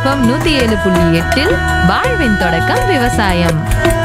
FM நூத்தி ஏழு புள்ளி எட்டில் வாழ்வின் தொடக்கம் விவசாயம்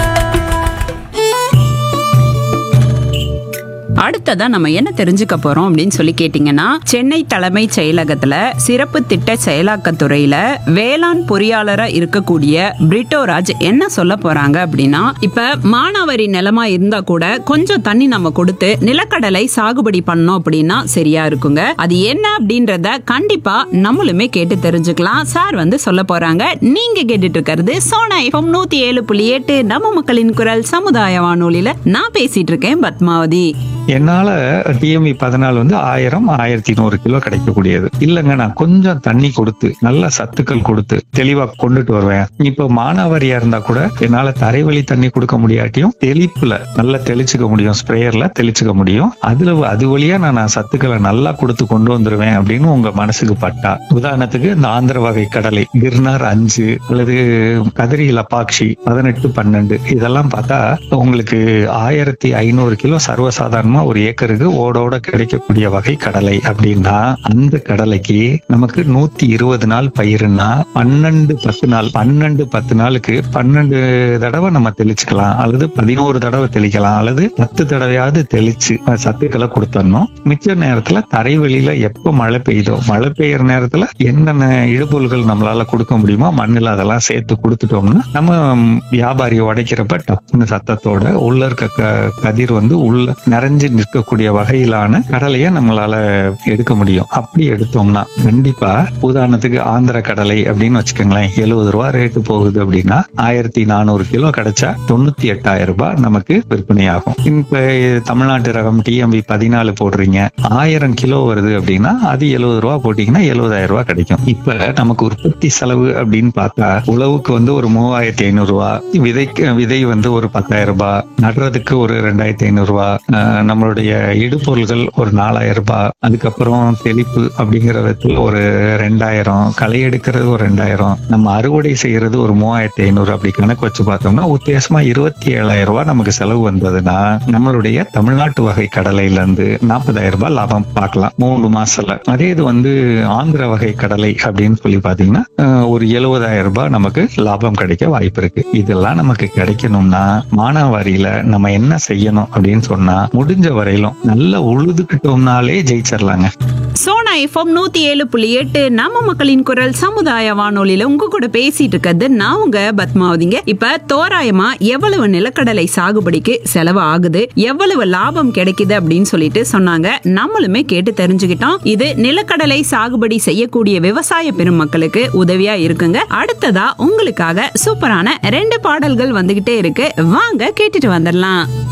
அடுத்ததா நம்ம என்ன தெரிஞ்சுக்க போறோம் அப்படின்னு சொல்லி கேட்டீங்கன்னா சென்னை தலைமைச் செயலகத்துல சிறப்பு திட்ட செயலாக்கத்துறையில வேளாண் பொறியாளரா இருக்கக்கூடிய பிரிட்டோராஜ் என்ன சொல்ல போறாங்க அப்படின்னா இப்ப மானாவாரி நிலமா இருந்தா கூட கொஞ்சம் தண்ணி நம்ம கொடுத்து நிலக்கடலை சாகுபடி பண்ணோம் அப்படின்னா சரியா இருக்குங்க அது என்ன அப்படின்றத கண்டிப்பா நம்மளுமே கேட்டு தெரிஞ்சுக்கலாம் சார் வந்து சொல்ல போறாங்க நீங்க கேட்டுட்டு இருக்கிறது சோனா எஃப்எம் நூத்தி ஏழு புள்ளி எட்டு நம்ம மக்களின் குரல் சமுதாய வானொலியில நான் பேசிட்டு இருக்கேன் பத்மாவதி என்னால டிஎம்இ பதினாலு வந்து ஆயிரம் ஆயிரத்தி நூறு கிலோ கிடைக்கக்கூடியது இல்லைங்க நான் கொஞ்சம் தண்ணி கொடுத்து நல்ல சத்துக்கள் கொடுத்து தெளிவா கொண்டுட்டு வருவேன் இப்போ மானாவாரியா இருந்தா கூட என்னால தரைவழி தண்ணி கொடுக்க முடியாட்டியும் தெளிப்புல நல்லா தெளிச்சுக்க முடியும் ஸ்ப்ரேயர்ல தெளிச்சுக்க முடியும் அதுல அது வழியா நான் நான் சத்துக்களை நல்லா கொடுத்து கொண்டு வந்துருவேன் அப்படின்னு உங்க மனசுக்கு பட்டா உதாரணத்துக்கு இந்த ஆந்திர வகை கடலை கிர்னார் அஞ்சு அல்லது கதிரி லப்பாக்ஷி பதினெட்டு பன்னெண்டு இதெல்லாம் பார்த்தா உங்களுக்கு ஆயிரத்தி ஐநூறு கிலோ சர்வசாதாரணமா ஒரு ஏக்கருக்கு ஓடோட கிடைக்கக்கூடிய வகை கடலை அப்படின்னா அந்த கடலைக்கு நமக்கு நூத்தி இருபது நாள் பயிருன்னா பன்னெண்டு பத்து நாள் பன்னெண்டு பத்து நாளுக்கு பன்னெண்டு தடவை நம்ம தெளிச்சுக்கலாம் அல்லது பதினோரு தடவை தெளிக்கலாம் அல்லது பத்து தடவையாவது தெளிச்சு அஹ், சத்துக்களை கொடுத்துடணும் மிச்ச நேரத்துல தரைவெளியில எப்ப மழை பெய்யுதோ மழை பெய்யற நேரத்துல என்னென்ன இடுபொருள்கள் நம்மளால கொடுக்க முடியுமோ மண்ணுல அதெல்லாம் சேர்த்து கொடுத்துட்டோம்னா நம்ம ம், வியாபாரி உடைக்கிறப்ப டப்புன்னு சத்தத்தோட உள்ள இருக்க க- கதிர் வந்து உள்ள நிறைஞ்சு நிற்கக்கூடிய வகையிலான கடலையை நம்மளால எடுக்க முடியும் அப்படி எடுத்தோம்னா கண்டிப்பா உதாரணத்துக்கு ஆந்திர கடலை அப்படின்னு வச்சுக்கோங்களேன் எழுபது ரூபா ரேட்டு போகுது அப்படின்னா ஆயிரத்தி நானூறு கிலோ கிடைச்சா தொண்ணூத்தி எட்டாயிரம் ரூபாய் நமக்கு விற்பனையாகும் இப்ப தமிழ்நாட்டு ரகம் டிஎம்பி பதினாலு போடுறீங்க ஆயிரம் கிலோ வருது அப்படின்னா அது எழுபது ரூபா போட்டீங்கன்னா எழுபதாயிரம் ரூபாய் கிடைக்கும் இப்ப நமக்கு உற்பத்தி செலவு அப்படின்னு பார்த்தா உழவுக்கு வந்து ஒரு மூவாயிரத்தி ஐநூறு ரூபா விதைக்கு விதை வந்து ஒரு பத்தாயிரம் ரூபாய் நடுறதுக்கு ஒரு ரெண்டாயிரத்தி ஐநூறு ரூபாய் அஹ் நம்மளுடைய இடுபொருள்கள் ஒரு நாலாயிரம் ரூபாய் அதுக்கப்புறம் தெளிப்பு அப்படிங்கிற விதத்துல ஒரு ரெண்டாயிரம் களை எடுக்கிறது ஒரு ரெண்டாயிரம் நம்ம அறுவடை செய்யறது ஒரு மூவாயிரத்தி ஐநூறு அப்படி கணக்கு வச்சு பார்த்தோம்னா உத்தேசமா இருபத்தி ஏழாயிரம் ரூபாய் நமக்கு செலவு வந்ததுன்னா நம்மளுடைய தமிழ்நாட்டு வகை கடலையில இருந்து நாற்பதாயிரம் ரூபாய் லாபம் பார்க்கலாம் மூணு மாசத்துல அதே இது வந்து ஆந்திர வகை கடலை அப்படின்னு சொல்லி பாத்தீங்கன்னா அஹ், ஒரு எழுபதாயிரம் ரூபாய் நமக்கு லாபம் கிடைக்க வாய்ப்பு இருக்கு இதெல்லாம் நமக்கு கிடைக்கணும்னா மானாவாரியில நம்ம என்ன செய்யணும் அப்படின்னு சொன்னா முடிஞ்ச வரையிலும் நல்லா உழுதுகிட்டோம்னாலே ஜெயிச்சிடலாங்க சோனா எஃப்எம் நூத்தி ஏழு புள்ளி எட்டு நம்ம மக்களின் குரல் சமுதாய வானொலியில உங்க கூட பேசிட்டு இருக்கிறது நான் உங்க பத்மாவதிங்க இப்ப தோராயமா எவ்வளவு நிலக்கடலை சாகுபடிக்கு செலவு ஆகுது எவ்வளவு லாபம் கிடைக்குது அப்படின்னு சொல்லிட்டு சொன்னாங்க நம்மளுமே கேட்டு தெரிஞ்சுக்கிட்டோம் இது நிலக்கடலை சாகுபடி செய்யக்கூடிய விவசாய பெருமக்களுக்கு உதவியா இருக்குங்க அடுத்ததா உங்களுக்காக சூப்பரான ரெண்டு பாடல்கள் வந்துகிட்டே இருக்கு வாங்க கேட்டுட்டு வந்துடலாம்